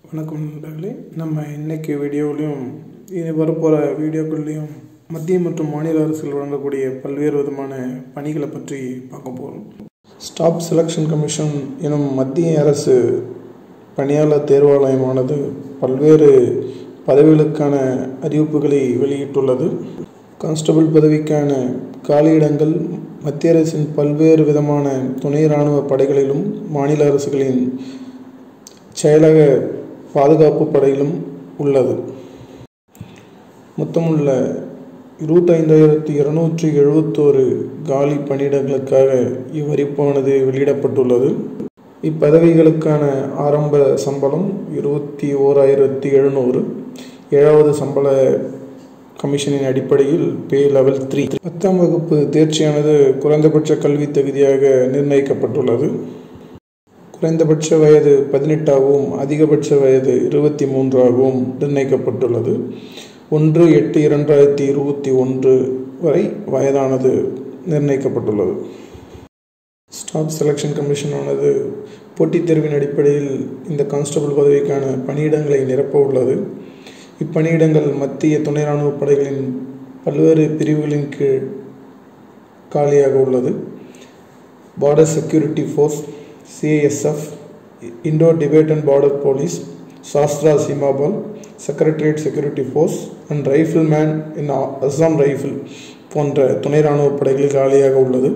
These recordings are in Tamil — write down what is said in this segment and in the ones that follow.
வணக்கம் நண்பர்களே நம்ம இன்னைக்கு வீடியோவிலையும் இனி வரப்போகிற வீடியோக்கள்லையும் மத்திய மற்றும் மாநில அரசுகள் வழங்கக்கூடிய பல்வேறு விதமான பணிகளை பற்றி பார்க்க போகிறோம் ஸ்டாப் செலெக்ஷன் கமிஷன் எனும் மத்திய அரசு பணியாளர் தேர்வாலயமானது பல்வேறு பதவிகளுக்கான அறிவிப்புகளை வெளியிட்டுள்ளது கான்ஸ்டபிள் பதவிக்கான காலியிடங்கள் மத்திய அரசின் பல்வேறு விதமான துணை இராணுவ படைகளிலும் மாநில அரசுகளின் செயலக பாதுகாப்பு படையிலும் உள்ளது மொத்தமுள்ள இருபத்தைந்தாயிரத்தி இருநூற்றி எழுபத்தோரு காலி பணியிடங்களுக்காக இவ்வறிப்பானது வெளியிடப்பட்டுள்ளது இப்பதவிகளுக்கான ஆரம்ப சம்பளம் இருபத்தி ஓராயிரத்தி எழுநூறு ஏழாவது சம்பள கமிஷனின் அடிப்படையில் பே லெவல் த்ரீ பத்தாம் வகுப்பு தேர்ச்சியானது குறைந்தபட்ச கல்வி தகுதியாக நிர்ணயிக்கப்பட்டுள்ளது குறைந்தபட்ச வயது பதினெட்டாகவும் அதிகபட்ச வயது இருபத்தி மூன்றாகவும் நிர்ணயிக்கப்பட்டுள்ளது ஒன்று எட்டு இரண்டாயிரத்தி இருபத்தி ஒன்று வரை வயதானது நிர்ணயிக்கப்பட்டுள்ளது ஸ்டாஃப் செலெக்ஷன் கமிஷனானது போட்டித் தேர்வின் அடிப்படையில் இந்த கான்ஸ்டபிள் பதவிக்கான பணியிடங்களை நிரப்ப உள்ளது இப்பணியிடங்கள் மத்திய துணை இராணுவ படைகளின் பல்வேறு பிரிவுகளின் கீழ் காலியாக உள்ளது border security force CISF Indo Tibetan border police Sashastra Seema Bal secretariat security force and rifleman in Assam rifle போன்ற துணை இராணுவ படைகளில் காலியாக உள்ளது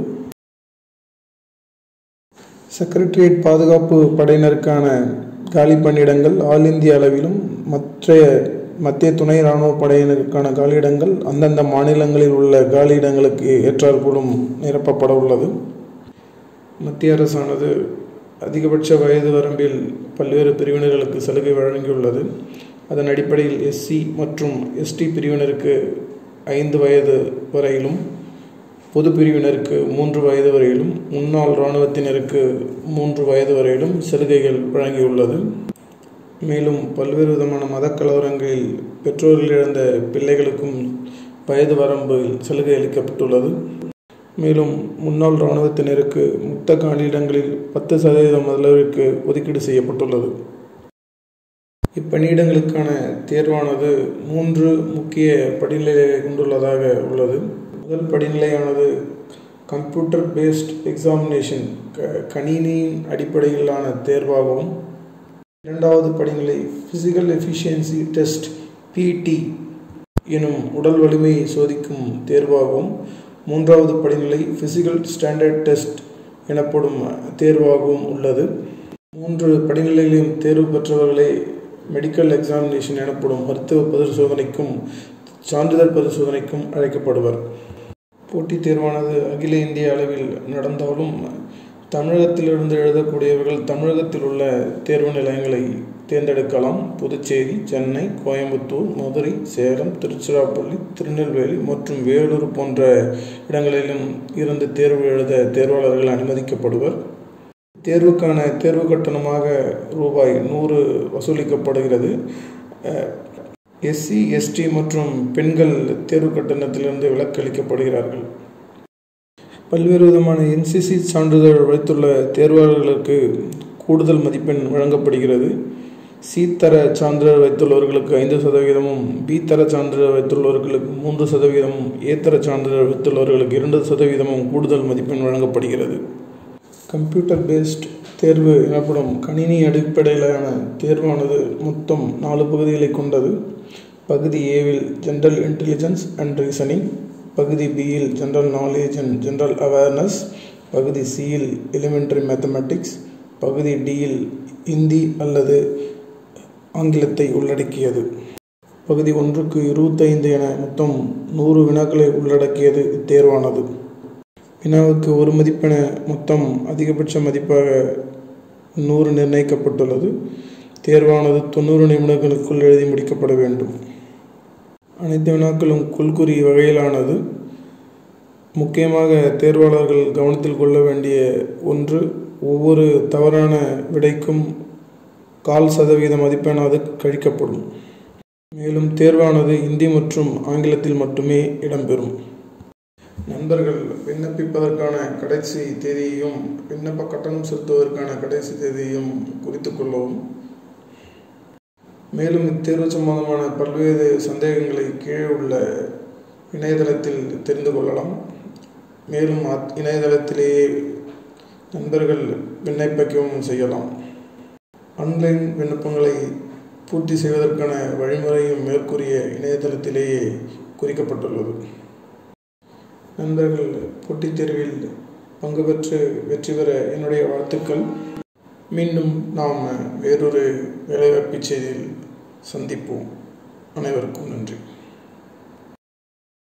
செக்ரட்டரியேட் பாதுகாப்பு படையினருக்கான காலி பணியிடங்கள் ஆல் இந்திய அளவிலும் மற்ற மத்திய துணை இராணுவ படையினருக்கான காலியிடங்கள் அந்தந்த மாநிலங்களில் உள்ள காலியிடங்களுக்கு ஏற்றாற்போலும் நிரப்பப்பட உள்ளது மத்திய அரசானது அதிகபட்ச வயது வரம்பில் பல்வேறு பிரிவினர்களுக்கு சலுகை வழங்கியுள்ளது அதன் அடிப்படையில் எஸ்சி மற்றும் எஸ்டி பிரிவினருக்கு ஐந்து வயது வரையிலும் பொது பிரிவினருக்கு மூன்று வயது வரையிலும் முன்னாள் இராணுவத்தினருக்கு மூன்று வயது வரையிலும் சலுகைகள் வழங்கியுள்ளது மேலும் பல்வேறு விதமான மத கலவரங்களில் பெற்றோர்கள் இழந்த பிள்ளைகளுக்கும் வயது வரம்பில் சலுகை அளிக்கப்பட்டுள்ளது மேலும் முன்னாள் இராணுவத்தினருக்கு முக்த காலியிடங்களில் பத்து சதவீதம் அளவிற்கு ஒதுக்கீடு செய்யப்பட்டுள்ளது இப்பணியிடங்களுக்கான தேர்வானது மூன்று முக்கிய படிநிலைகளை கொண்டுள்ளதாக உள்ளது முதல் படிநிலையானது கம்ப்யூட்டர் பேஸ்ட் எக்ஸாமினேஷன் க கணினியின் அடிப்படையிலான தேர்வாகவும் இரண்டாவது படிநிலை ஃபிசிக்கல் எஃபிஷியன்சி டெஸ்ட் பிடி எனும் உடல் வலிமையை சோதிக்கும் தேர்வாகவும் மூன்றாவது படிநிலை ஃபிசிக்கல் ஸ்டாண்டர்ட் டெஸ்ட் எனப்படும் தேர்வாகவும் உள்ளது மூன்று படிநிலைகளையும் தேர்வு பெற்றவர்களே மெடிக்கல் எக்ஸாமினேஷன் எனப்படும் மருத்துவ பரிசோதனைக்கும் சான்றிதழ் பரிசோதனைக்கும் அழைக்கப்படுவர் போட்டித் தேர்வானது அகில இந்திய அளவில் நடந்தாலும் தமிழகத்திலிருந்து எழுதக்கூடியவர்கள் தமிழகத்தில் உள்ள தேர்வு நிலையங்களை தேர்ந்தெடுக்கலாம் புதுச்சேரி சென்னை கோயம்புத்தூர் மதுரை சேலம் திருச்சிராப்பள்ளி திருநெல்வேலி மற்றும் வேலூர் போன்ற இடங்களிலும் இருந்து தேர்வு எழுத தேர்வாளர்கள் அனுமதிக்கப்படுவர் தேர்வுக்கான தேர்வு கட்டணமாக ரூபாய் நூறு வசூலிக்கப்படுகிறது எஸ்சி எஸ்டி மற்றும் பெண்கள் தேர்வு கட்டணத்திலிருந்து விலக்களிக்கப்படுகிறார்கள் பல்வேறு விதமான என்சிசி சான்றிதழ் வைத்துள்ள தேர்வாளர்களுக்கு கூடுதல் மதிப்பெண் வழங்கப்படுகிறது சி தர சான்றிதழ் வைத்துள்ளவர்களுக்கு ஐந்து சதவீதமும் பி தர சான்றிதழ் வைத்துள்ளவர்களுக்கு மூன்று சதவீதமும் ஏ தர சான்றிதழ் வைத்துள்ளவர்களுக்கு இரண்டு சதவீதமும் கூடுதல் மதிப்பெண் வழங்கப்படுகிறது கம்ப்யூட்டர் பேஸ்ட் தேர்வு எனப்படும் கணினி அடிப்படையிலான தேர்வானது மொத்தம் நாலு பகுதிகளை கொண்டது பகுதி ஏவில் ஜென்ரல் இன்டெலிஜென்ஸ் அண்ட் ரீசனிங் பகுதி பியில் general knowledge and general awareness பகுதி சியில் எலிமெண்டரி மேத்தமெட்டிக்ஸ் பகுதி டியில் இந்தி அல்லது ஆங்கிலத்தை உள்ளடக்கியது பகுதி ஒன்றுக்கு இருபத்தைந்து என மொத்தம் நூறு வினாக்களை உள்ளடக்கியது இத்தேர்வானது வினாவுக்கு ஒரு மதிப்பென மொத்தம் அதிகபட்ச மதிப்பாக நூறு நிர்ணயிக்கப்பட்டுள்ளது தேர்வானது தொண்ணூறு நிமிடங்களுக்குள் எழுதி முடிக்கப்பட வேண்டும் அனைத்து வினாக்களும் கொள்குறி வகையிலானது முக்கியமாக தேர்வாளர்கள் கவனத்தில் கொள்ள வேண்டிய ஒன்று ஒவ்வொரு தவறான விடைக்கும் கால் சதவீத மதிப்பெனாவது கழிக்கப்படும் மேலும் தேர்வானது இந்தி மற்றும் ஆங்கிலத்தில் மட்டுமே இடம்பெறும் நண்பர்கள் விண்ணப்பிப்பதற்கான கடைசி தேதியையும் விண்ணப்ப கட்டணம் செலுத்துவதற்கான கடைசி தேதியையும் குறித்து கொள்ளவும் மேலும் இத்தேர்வு சம்பந்தமான பல்வேறு சந்தேகங்களை கீழே உள்ள இணையதளத்தில் தெரிந்து கொள்ளலாம் மேலும் அத் இணையதளத்திலேயே நண்பர்கள் விண்ணப்பிக்கவும் செய்யலாம் ஆன்லைன் விண்ணப்பங்களை பூர்த்தி செய்வதற்கான வழிமுறையும் மேற்கூறிய இணையதளத்திலேயே குறிக்கப்பட்டுள்ளது நண்பர்கள் போட்டித் தேர்வில் பங்கு பெற்று வெற்றி பெற என்னுடைய வாழ்த்துக்கள் மீண்டும் நாம் வேறொரு வேலைவாய்ப்பு செய்தியில் சந்திப்போம் அனைவருக்கும் நன்றி